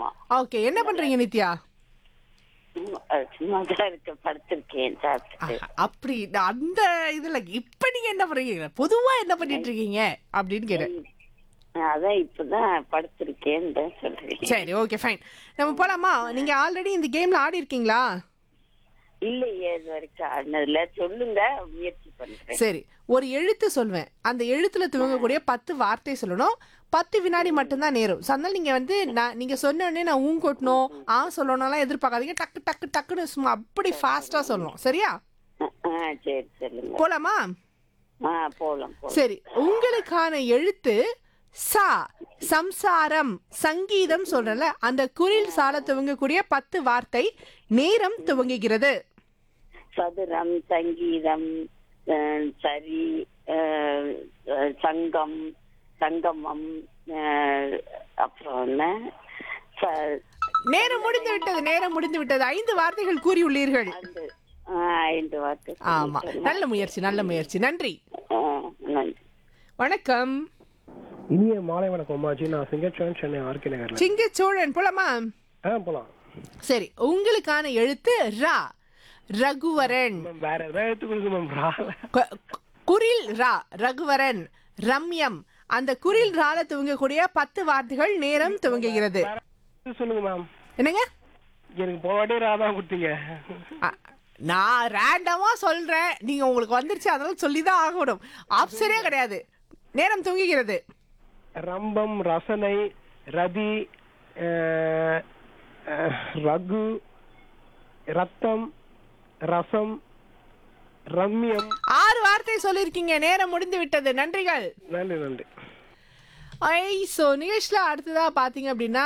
ஆமா ஓகே என்ன பண்றீங்க நித்யா சும்மா அஹ், சும்மா தான் இருக்க படுத்திருக்கேன் சாப்பிட்டு ஆஹா, அப்படி நான் அந்த இதுல இப்ப நீங்க என்ன பண்றீங்க பொதுவா என்ன பண்ணிட்டு இருக்கீங்க அப்படின்னு கேட்டேன் அதான் இப்பதான் படுத்திருக்கேன் தான் சொல்றேன் சரி ஓகே ஃபைன் நம்ம போலாமா நீங்க ஆல்ரெடி இந்த கேம்ல ஆடி இருக்கீங்களா இல்லையே இது வரைக்கும் ஆடினதுல சொல்லுங்க முயற்சி பண்றேன் சரி ஒரு எழுத்து சொல்வேன் அந்த எழுத்துல துவங்கக்கூடிய பத்து வார்த்தை சொல்லணும் பத்து வினாடி மட்டும்தான் நேரம் So, அதனால நீங்க வந்து நான் நீங்க சொன்ன உடனே நான் ஊன் கொட்டணும் ஆ சொல்லணும்லாம் எதிர்பார்க்காதீங்க டக்கு டக்கு டக்குன்னு சும்மா அப்படி ஃபாஸ்டா சொல்லணும் சரியா அஹ், அஹ், சரி சொல்லுங்க போலாமா ஆ போலாம் போலாம் சரி உங்களுக்கான எழுத்து சா சம்சாரம் சங்கீதம் சொல்றல அந்த குரில் சால துவங்கக்கூடிய பத்து வார்த்தை நேரம் துவங்குகிறது சதுரம் சங்கீதம் அஹ், சரி அஹ், அஹ், சங்கம் சங்கமம் அஹ், அப்புறம் என்ன ச- நேரம் முடிந்து விட்டது நேரம் முடிந்து விட்டது ஐந்து வார்த்தைகள் கூறியுள்ளீர்கள் அந்த அஹ், ஐந்து வார்த்தை ஆமா சொல்லிட்டேன். நல்ல முயற்சி நல்ல முயற்சி நன்றி அஹ், நன்றி வணக்கம் இனிய மாலை வணக்கம் அம்மாஜி நான் சிங்கச்சோன் சென்னை ஆர்கே நகர்ல சிங்கச்சோழன் போலாமா ஆ போலாம் சரி உங்களுக்கான எழுத்து ரா ரகுவரன் மேம் வேற ஏதாவது எடுத்து கொடுங்க மேம் ரால கு- குரில் ரா ரகுவரன் ரம்யம் அந்த குரில் ரால துவங்கக்கூடிய பத்து வார்த்தைகள் நேரம் துவங்குகிறது வேற ஏதாவது சொல்லுங்க மேம் என்னங்க எனக்கு போன வாட்டி ரா தான் கொடுத்தீங்க அ, நான் ரேண்டமா சொல்றேன் நீங்க உங்களுக்கு வந்துருச்சு அதனால சொல்லிதான் ஆகணும் ஆப்ஷனே கிடையாது நேரம் துவங்குகிறது ரம்பம் ரசனை ரதி அஹ், அஹ், ரகு ரத்தம் ரசம் ரம்யம் ஆறு வார்த்தை சொல்லியிருக்கீங்க நேரம் முடிந்து விட்டது நன்றிகள் நன்றி நன்றி ஐ ஸோ நிகழ்ச்சியில் அடுத்ததாக பார்த்தீங்க அப்படின்னா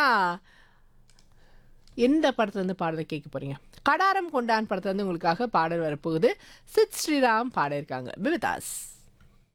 எந்த படத்துல இருந்து பாடலை கேட்க போறீங்க கடாரம் கொண்டான் படத்துல இருந்து உங்களுக்காக பாடல் வரப்போகுது சித் ஸ்ரீராம் பாட இருக்காங்க பிவிதாஸ்